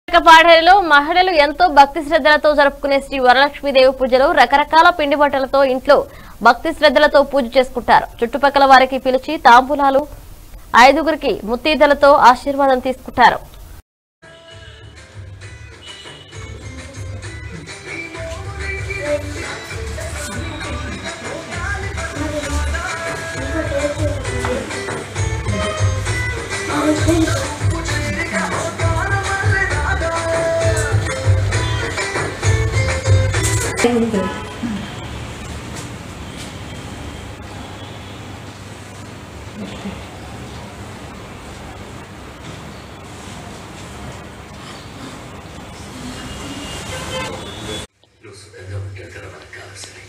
పాడేరులో మహిళలు ఎంతో భక్తి శ్రద్ధలతో జరుపుకునే శ్రీ వరలక్ష్మీదేవి పూజలు రకరకాల పిండి వంటలతో ఇంట్లో భక్తి శ్రద్ధలతో పూజ చేసుకుంటారు చుట్టుపక్కల వారికి పిలిచి తాంబూలాలు ఐదుగురికి ముత్తీదలతో ఆశీర్వాదం తీసుకుంటారు నువ్వు సుఖంగా ఉంటే కదా మనకు కావాల్సింది